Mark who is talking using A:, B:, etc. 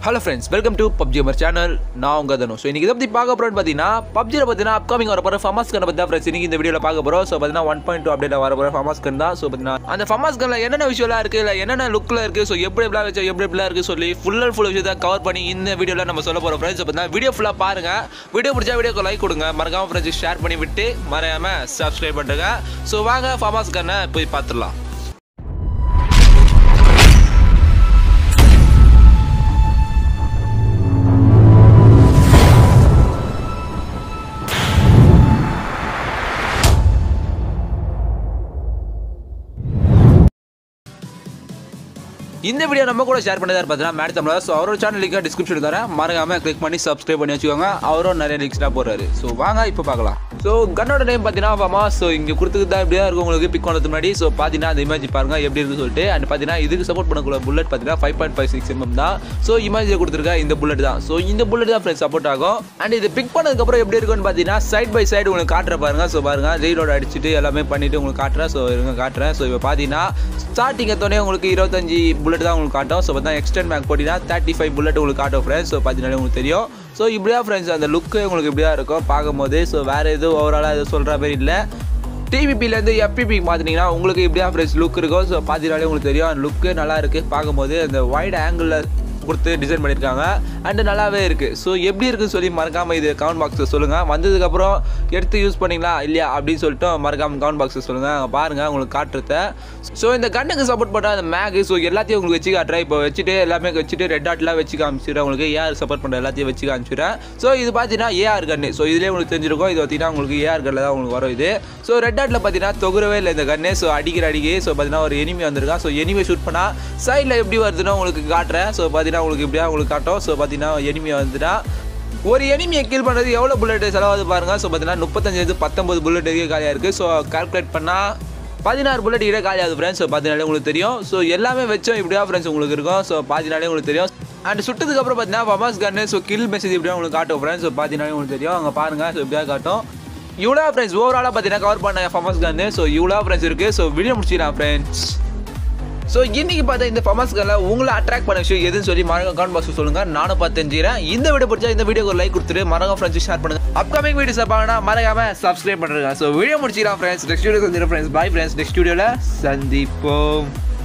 A: hello friends welcome to PUBG Amar channel நான் உங்கள் தனு ஸோ இன்றைக்கி இதை பற்றி பார்க்க போகிறோன்னு பார்த்தீங்கன்னா பப்ஜியில் பார்த்தீங்கன்னா அப்கமிங் வர போகிற ஃபமாஸ் கன் பற்றி தான் ஃப்ரெண்ட்ஸ் இன்றைக்கி இந்த வீடியோவில் பார்க்க போகிறோம் ஸோ பார்த்தீங்கன்னா ஒன் பாயிண்ட் டூ அப்டேட் வர போகிற ஃபமாஸ் கன் தான் ஸோ பார்த்தீங்கன்னா அந்த ஃபமாஸ் கனில் என்னென்ன விஷயம்லாம் இருக்குது இல்லை என்னென்ன லுக்கில் இருக்குது ஸோ எப்படி எப்படிலாம் வச்சு எப்படி எப்படிலாம் இருக்குது சொல்லி ஃபுல் அண்ட் ஃபுல் விஷயத்தை கவர் பண்ணி இந்த வீடியோவில் நம்ம சொல்ல போகிறோம் ஃப்ரெண்ட்ஸ் பார்த்தீங்கன்னா வீடியோ ஃபுல்லாக பாருங்கள் வீடியோ பிடிச்சா வீடியோக்கு லைக் கொடுங்க மறக்காம ஃப்ரெண்ட்ஸ் ஷேர் பண்ணி விட்டு மறையாமல் சப்ஸ்கிரைப் பண்ணுங்க ஸோ வாங்க ஃபமாஸ் கன்னை போய் பார்த்துடலாம் இந்த வீடியோ நம்ம கூட ஷேர் பண்ணதா பார்த்தீங்கன்னா மேட் தமிழா ஸோ அவரோட சேனல் லிங்க் டிஸ்கிரிப்ஷன் தரேன் மறக்காம கிளிக் பண்ணி சப்ஸ்கிரைப் பண்ணி வச்சுக்கோங்க அவரும் நிறைய லிங்க்ஸ்லாம் போடுறாரு ஸோ வாங்க இப்போ பார்க்கலாம் ஸோ கன்னோட நேம் பார்த்தீங்கன்னா பாமா ஸோ இங்கே கொடுத்துக்கு தான் இப்படியா இருக்கும் உங்களுக்கு பிக் பண்ணதுக்கு முன்னாடி ஸோ பார்த்தீங்கன்னா அந்த இமேஜ் பாருங்க எப்படி இருக்குன்னு சொல்லிட்டு அண்ட் பார்த்தீங்கன்னா இதுக்கு சப்போர்ட் பண்ணக்கூடிய புல்லட் பார்த்தீங்கன்னா five point five six MM தான் ஸோ இமேஜ் கொடுத்துருக்க இந்த புல்லட் தான் ஸோ இந்த புல்லட் தான் ஃப்ரெண்ட்ஸ் சப்போர்ட் ஆகும் அண்ட் இது பிக் பண்ணதுக்கப்புறம் எப்படி இருக்குன்னு பார்த்தீங்கன்னா சைட் பை சைடு உங்களுக்கு காட்டுற பாருங்க ஸோ பாருங்க ரீலோட் அடிச்சுட்டு எல்லாமே பண்ணிட்டு உங்களுக்கு காட்டுறேன் ஸோ இருங்க காட்டுறேன் ஸோ இப்போ பார்த்தீங்கன்னா ஸ்டார்டிங் எத்தோடனே உங்களுக்கு இருபத்தஞ்சு புல்லட் தான் உங்களுக்கு காட்டும் ஸோ பார்த்தா எக்ஸ்டெண்ட் பேக் போட்டிங்கன்னா தேர்ட்டி ஃபைவ் புல்லட் உங்களுக்கு காட்டும் ஃப்ரெண்ட்ஸ் ஸோ பார்த்தீங்கன்னா உங்களுக்கு தெரியும் ஸோ இப்படியா ஃப்ரெண்ட்ஸ் அந்த லுக்கு உங்களுக்கு இப்படியா இருக்கும் பார்க்கும்போது ஸோ வேறு எதுவும் ஓவராலாக எதுவும் சொல்கிற மாதிரி இல்லை டிவிபிலேருந்து எஃபிபி பார்த்துட்டிங்கன்னா உங்களுக்கு இப்படியா ஃப்ரெண்ட்ஸ் லுக் இருக்கும் ஸோ பார்த்தீங்கனாலே உங்களுக்கு தெரியும் அந்த லுக்கு நல்லா இருக்குது பார்க்கும்போது அந்த வைட் ஆங்கிளில் கொடுத்து டிசைன் பண்ணியிருக்காங்க அண்டு நல்லாவே இருக்குது ஸோ எப்படி இருக்குன்னு சொல்லி மறக்காமல் இது கமெண்ட் பாக்ஸில் சொல்லுங்கள் வந்ததுக்கப்புறம் எடுத்து யூஸ் பண்ணிங்களா இல்லையா அப்படின்னு சொல்லிட்டு மறக்காமல் கமெண்ட் பாக்ஸில் சொல்லுங்கள் பாருங்கள் உங்களுக்கு காட்டுறத ஸோ இந்த கண்ணுக்கு சப்போர்ட் பண்ணுற அந்த மேகு ஸோ எல்லாத்தையும் உங்களுக்கு வச்சு காட்டுறேன் இப்போ வச்சுட்டு எல்லாமே வச்சுட்டு ரெட் டாட்லாம் வச்சு காமிச்சிடுறேன் உங்களுக்கு ஏஆர் சப்போர்ட் பண்ணுற எல்லாத்தையும் வச்சு காமிச்சிடுறேன் ஸோ இது பார்த்தீங்கன்னா ஏஆர் கன்று ஸோ இதுலேயே உங்களுக்கு தெரிஞ்சிருக்கும் இது பார்த்தீங்கன்னா உங்களுக்கு ஏஆர் கண்ணில் தான் உங்களுக்கு வரும் இது ஸோ ரெட் டாட்டில் பார்த்தீங்கன்னா தொகுறவே இல்லை இந்த கண்ணு ஸோ அடிக்கிற அடிக்கி ஸோ பார்த்தீங்கன்னா ஒரு எனிமி வந்திருக்கான் ஸோ எனிமி ஷூட் பண்ணால் சைடில் எப்படி வருதுன்னு உங்களுக்கு காட்டுறேன் ஸோ பார்த்தீங்கன்னா உங்களுக்கு இப்படியா உங்களுக்கு காட்டும் ஸோ பார்த்தீங்கன்னா எனிமி வந்துட்டா ஒரு எனிமியை கில் பண்ணுறது எவ்வளோ புல்லட் செலவாகுது பாருங்க ஸோ பார்த்தீங்கன்னா முப்பத்தஞ்சு பத்தொம்பது புல்லட் வரைக்கும் காலியாக இருக்குது ஸோ கால்குலேட் பண்ணால் பதினாறு புல்லட் கிட்ட காலியாகுது ஃப்ரெண்ட்ஸ் ஸோ பார்த்தீங்கனாலே உங்களுக்கு தெரியும் ஸோ எல்லாமே வச்சோம் இப்படியா ஃப்ரெண்ட்ஸ் உங்களுக்கு இருக்கும் ஸோ பார்த்தீங்கனாலே உங்களுக்கு தெரியும் அண்ட் சுட்டதுக்கு அப்புறம் பார்த்தீங்கன்னா FAMAS gun so kill message இப்படியா உங்களுக்கு காட்டும் ஃப்ரெண்ட்ஸ் ஸோ பார்த்தீங்கனாலே உங்களுக்கு தெரியும் அங்கே பாருங்கள் ஸோ இப்படியா காட்டும் இவ்வளோ ஃப்ரெண்ட்ஸ் ஓவராலாக பார்த்தீங்கன்னா கவர் பண்ண ஃபமஸ் கன்னு ஸோ இவ்வளோ ஃப்ரெண்ட்ஸ் இருக்குது ஸோ வீடியோ முடிச்சிடலாம் ஃப்ரெண்ட்ஸ் ஸோ இன்னைக்கு பார்த்தா இந்த ஃபமஸ் கல்ல உங்களை அட்ராக்ட் பண்ண விஷயம் எதுன்னு சொல்லி மறக்க கமெண்ட் பாக்ஸ் சொல்லுங்க நானும் பார்த்து தெரிஞ்சுக்கிறேன் இந்த வீடியோ பிடிச்சா இந்த வீடியோக்கு ஒரு லைக் கொடுத்துட்டு மறக்க ஃப்ரெண்ட்ஸ் ஷேர் பண்ணுங்க அப்கமிங் வீடியோஸ் பார்க்கணும் மறக்காம சப்ஸ்கிரைப் பண்ணுங்க ஸோ வீடியோ முடிச்சிடலாம் friends next video friends bye friends next வீடியோவில் சந்திப்போம்